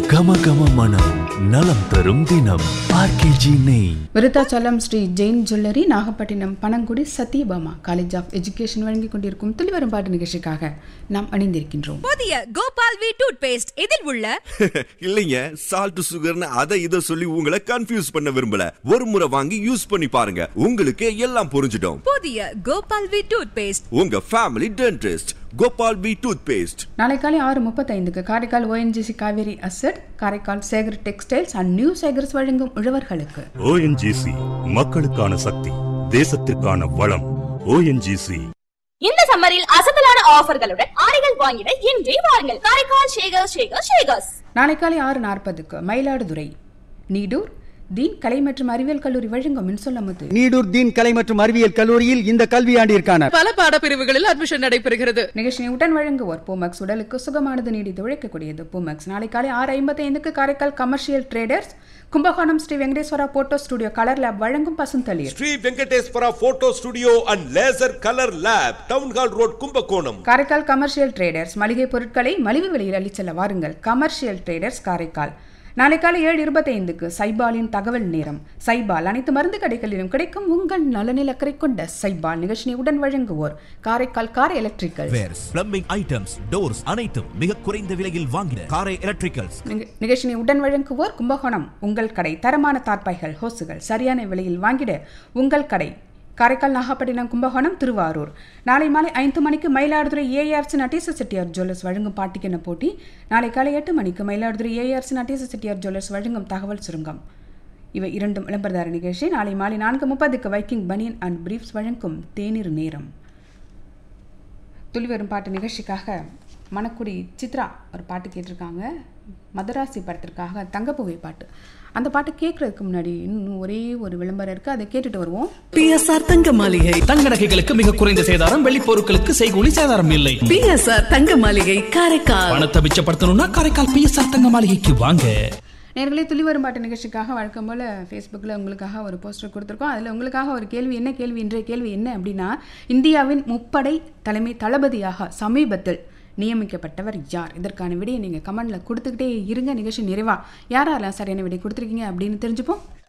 கம கம மனம் நலம் தரும் தினம் ஆர்கேஜி நெய் Virudhachalam Sri Jain jewellery Nagapattinam Panangudi Sathyabama college of education வழங்கிக் கொண்டிருக்கும் துளிவரும் பாட்டு நிகழ்ச்சிக்காக நாம் அணிந்திருக்கின்றோம் புதிய கோபால் வி டூத் பேஸ்ட் இதில் உள்ள இல்லைங்க சால்ட் சுகர்னு அதை இதை சொல்லி உங்களை கன்ஃபியூஸ் பண்ண விரும்பல ஒரு முறை வாங்கி யூஸ் பண்ணி பாருங்க உங்களுக்கு எல்லாம் புரிஞ்சிடும் புதிய கோபால் வி டூத் பேஸ்ட் உங்க family dentist Gopal P toothpaste நாளை காலை ஆறு முப்பத்தைந்துக்கு Karaikal ONGC Cauvery asset Karaikal Sekar textiles and new Sekar's வழங்கும் உழவர்களுக்கு ஓஎன்ஜிசி மக்களுக்கான சக்தி தேசத்திற்கான வளம் ஓஎன்ஜிசி இந்த சம்மரில் அசத்தலான ஆஃபர்களுடன் ஆடைகள் வாங்கிட இன்றே வாருங்கள் காரைக்கால் ஷேகர் ஷேகர் ஷேகர்ஸ் நாளை காலை ஆறு நாற்பதுக்கு மயிலாடுதுறை நீடூர் தீன் கலை மற்றும் அறிவியல் கல்லூரி வழங்கும் மின்சொல்லமுது நீடூர் தீன் கலை மற்றும் அறிவியல் கல்லூரியில் இந்த கல்வியாண்டிற்கான பல பாடப்பிரிவுகளில் அட்மிஷன் நடைபெறுகிறது நிகழ்ச்சியை உடன் வழங்குவோர் பூமக்ஸ் உடலுக்கு சுகமானது நீடித்து உழைக்கக்கூடியது பூமக்ஸ் நாளை காலை ஆறு ஐம்பத்தைந்துக்கு Karaikal commercial traders Kumbakonam Sri Venkateswara photo studio colour lab வழங்கும் Pasunthalir Sri Venkateswara photo studio and laser colour lab town hall road Kumbakonam Karaikal commercial traders மளிகை பொருட்களை மலிவு விலையில் அள்ளிச் செல்ல வாருங்கள் கமர்ஷியல் ட்ரேடர்ஸ் காரைக்கால் நாளை காலை ஏழு இருபத்தைந்துக்கு சைபாலின் தகவல் நேரம் சைபால் அனைத்து மருந்து கடைகளிலும் கிடைக்கும் உங்கள் நலனில் அக்கறை கொண்ட சைபால் நிகழ்ச்சியை உடன் வழங்குவோர் Karaikal car electrical wares plumbing items doors அனைத்தும் மிக குறைந்த விலையில் வாங்கின காரை எலக்ட்ரிக்கல்ஸ் நிக- நிகழ்ச்சியை உடன் வழங்குவோர் கும்பகோணம் உங்கள் கடை தரமான தார்ப்பாய்கள் ஹோசுகள் சரியான விலையில் வாங்கிட உங்கள் கடை காரைக்கால் நாகப்பட்டினம் கும்பகோணம் திருவாரூர் நாளை மாலை ஐந்து மணிக்கு மயிலாடுதுறை ஏஆர்சி நட்டீச செட்டியார் ஜுவல்லர்ஸ் வழங்கும் பாட்டிக்கென போட்டி நாளை காலை எட்டு மணிக்கு மயிலாடுதுறை ஏஆர்சி நட்டீச செட்டியார் ஜுவல்லர்ஸ் வழங்கும் தகவல் சுருங்கம் இவை இரண்டும் விளம்பரதார நிகழ்ச்சி நாளை மாலை நான்கு முப்பதுக்கு வைக்கிங் பனியன் அண்ட் பிரீஃப்ஸ் வழங்கும் தேநீர் நேரம் துளிவரும் பாட்டு நிகழ்ச்சிக்காக மணக்குடி சித்ரா ஒரு பாட்டு கேட்டிருக்காங்க மதராசி படத்திற்காக தங்கப்புகை பாட்டு அந்த பாட்டு கேட்கறதுக்கு முன்னாடி இன்னும் ஒரே ஒரு விளம்பரம் இருக்குது அதை கேட்டுட்டு வருவோம் பிஎஸ்ஆர் தங்க மாளிகை தங்க நகைகளுக்கு மிக குறைந்த சேதாரம் வெள்ளி பொருட்களுக்கு செய்கூலி சேதாரம் இல்லை பிஎஸ்ஆர் தங்க மாளிகை காரைக்கால் பணத்தை மிச்சப்படுத்தணும்னா காரைக்கால் பிஎஸ்ஆர் தங்க மாளிகைக்கு வாங்க நேர்களே துளிவரும் பாட்டு நிகழ்ச்சிக்காக வழக்கம் போல் ஃபேஸ்புக்கில் உங்களுக்காக ஒரு போஸ்டர் கொடுத்துருக்கோம் அதில் உங்களுக்காக ஒரு கேள்வி என்ன கேள்வி இன்றைய கேள்வி என்ன அப்படின்னா இந்தியாவின் முப்படை தலைமை தளபதியாக சமீபத்தில் நியமிக்கப்பட்டவர் யார் இதற்கான விடையை நீங்கள் கமெண்டில் கொடுத்துக்கிட்டே இருங்க நிகழ்ச்சி நிறைவா யாரெல்லாம் சரியான விடை கொடுத்துருக்கீங்க அப்படின்னு தெரிஞ்சுப்போம்